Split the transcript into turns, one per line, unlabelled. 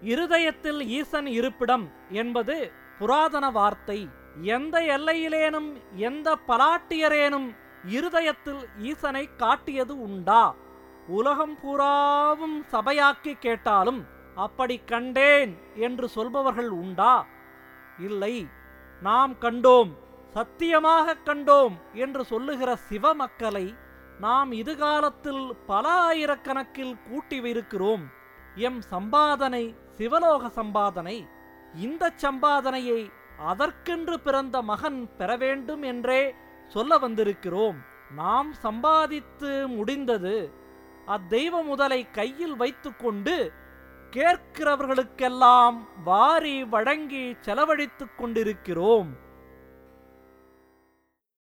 இருதயத்தில் ஈசன் இருப்பிடம் என்பது புராதன வார்த்தை எந்த எல்லையிலேனும் எந்த பலாட்டியரேனும் இருதயத்தில் ஈசனை காட்டியது உண்டா உலகம் பூராவும் சபையாக்கி கேட்டாலும் அப்படி கண்டேன் என்று சொல்பவர்கள் உண்டா இல்லை நாம் கண்டோம் சத்தியமாக கண்டோம் என்று சொல்லுகிற சிவ மக்களை நாம் இதுகாலத்தில் பல ஆயிரக்கணக்கில் கூட்டியிருக்கிறோம் எம் சம்பாதனை சிவலோக சம்பாதனை இந்த சம்பாதனையை அதற்கென்று பிறந்த மகன் பெற வேண்டும் என்றே சொல்ல வந்திருக்கிறோம் நாம் சம்பாதித்து முடிந்தது அத்தெய்வ முதலை கையில் வைத்துக்கொண்டு கேட்கிறவர்களுக்கெல்லாம் வாரி வழங்கி செலவழித்துக் கொண்டிருக்கிறோம்